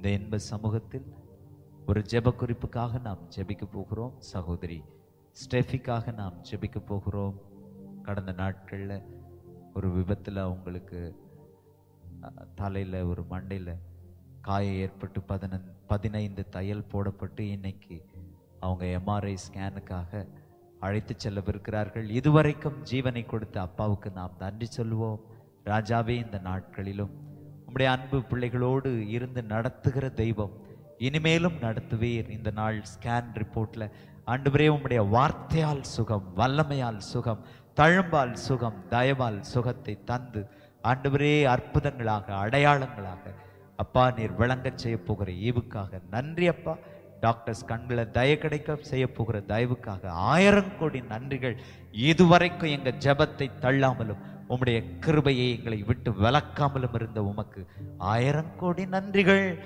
இந்த இன்ப சமூகத்தில் ஒரு ஜெப குறிப்புக்காக நாம் ஜெபிக்க போகிறோம் சகோதரி ஸ்டெஃபிக்காக நாம் ஜெபிக்க போகிறோம் கடந்த நாட்களில் ஒரு விபத்தில் அவங்களுக்கு அஹ், தலையில ஒரு மண்டையில காயம் ஏற்பட்டு பதினன் பதினைந்து தையல் போடப்பட்டு இன்னைக்கு அவங்க எம்ஆர்ஐ ஸ்கேனுக்காக அழைத்து செல்லவிருக்கிறார்கள் இதுவரைக்கும் ஜீவனை கொடுத்த அப்பாவுக்கு நாம் நன்றி சொல்லுவோம் ராஜாவே இந்த நாட்களிலும் உம்முடைய அன்பு பிள்ளைகளோடு இருந்து நடத்துகிற தெய்வம் இனிமேலும் நடத்துவீர் இந்த நாள் ஸ்கேன் ரிப்போர்ட்ல ஆண்டவரே உம்முடைய வார்த்தையால் சுகம் வல்லமையால் சுகம் தழும்பால் சுகம் தயவால் சுகத்தை தந்து ஆண்டவரே அற்புதங்களாக அடையாளங்களாக அப்பா நீர் விளங்கச் செய்ய போகிற ஈவுக்காக நன்றி அப்பா டாக்டர்ஸ் கண்களை தய கிடைக்க செய்ய போகிற தயவுக்காக ஆயிரம் கோடி நன்றிகள் இதுவரைக்கும் எங்க ஜெபத்தை தள்ளாமலும் உம்முடைய கிருபையை எங்களை விட்டு விலக்காமலும் இருந்த உமக்கு ஆயிரம் கோடி நன்றிகள்